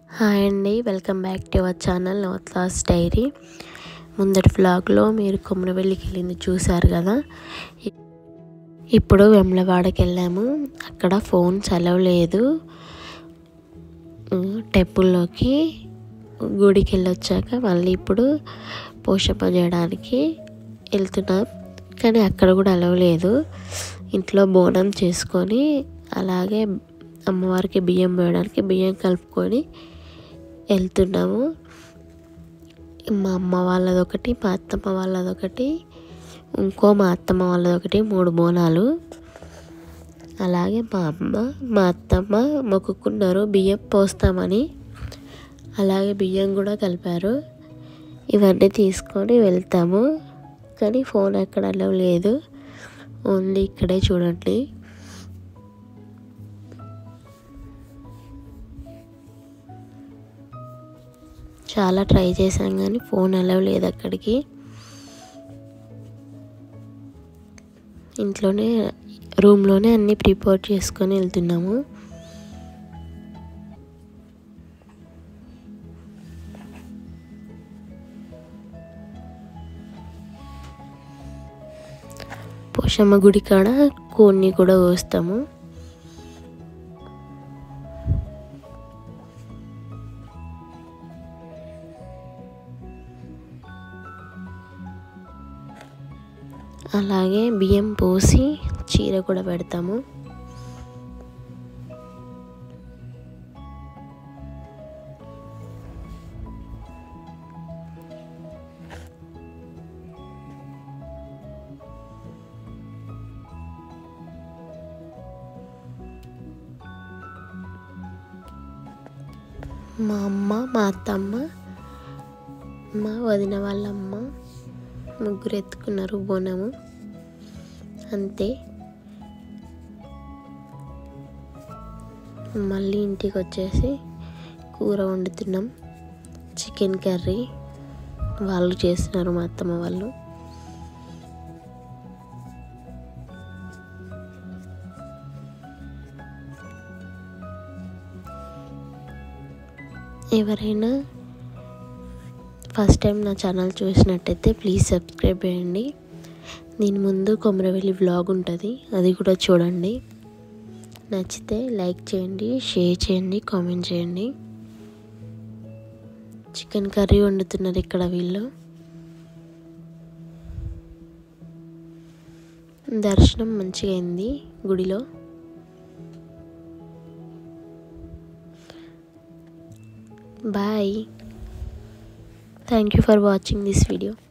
hi అండి welcome back to our channel నవత్లాస్ diary ముందటి వ్లాగ్లో మీరు కొమ్మరవెల్లికి వెళ్ళింది చూశారు కదా ఇ- ఇప్పుడు వెమ్లవాడకి వెళ్ళాము అక్కడ ఫోన్ చలవలేదు టెంపుల్లోకి గుడికి వెళ్ళొచ్చాక మళ్ళీ ఇప్పుడు పోషప చేయడానికి వెళ్తున్నాం కానీ అక్కడ కూడా అలవలేదు ఇంట్లో బోనం చేసుకొని అలాగే అమ్మవారికి బియ్యం వేయడానికి బియ్యం కలుపుకొని వెళ్తున్నాము మా అమ్మ వాళ్ళదొకటి మా అత్తమ్మ వాళ్ళదొకటి ఇంకో మా అత్తమ్మ వాళ్ళదొకటి మూడు బోనాలు అలాగే మా అమ్మ మా అత్తమ్మ మొక్కుకున్నారు బియ్యం పోస్తామని అలాగే బియ్యం కూడా కలిపారు ఇవన్నీ తీసుకొని వెళ్తాము కానీ ఫోన్ ఎక్కడ అలవ్ లేదు ఓన్లీ ఇక్కడే చూడండి చాలా ట్రై చేశాం కానీ ఫోన్ అలవ్ లేదు అక్కడికి ఇంట్లోనే రూమ్లోనే అన్నీ ప్రిపేర్ చేసుకొని వెళ్తున్నాము పోషమ్మ గుడి కాడ కోన్ని కూడా కోస్తాము అలాగే బియ్యం పోసి చీర కూడా పెడతాము మా అమ్మ మా అత్తమ్మ మా వదిన వాళ్ళమ్మ ముగ్గురు ఎత్తుకున్నారు బోనము అంతే మళ్ళీ ఇంటికి వచ్చేసి కూర వండుతున్నాం చికెన్ కర్రీ వాళ్ళు చేస్తున్నారు మా అత్తమ్మ వాళ్ళు ఎవరైనా ఫస్ట్ టైం నా ఛానల్ చూసినట్టయితే ప్లీజ్ సబ్స్క్రైబ్ చేయండి దీని ముందు కొమరవెల్లి వ్లాగ్ ఉంటుంది అది కూడా చూడండి నచ్చితే లైక్ చేయండి షేర్ చేయండి కామెంట్ చేయండి చికెన్ కర్రీ వండుతున్నారు ఇక్కడ వీళ్ళు దర్శనం మంచిగా అయింది గుడిలో bye thank you for watching this video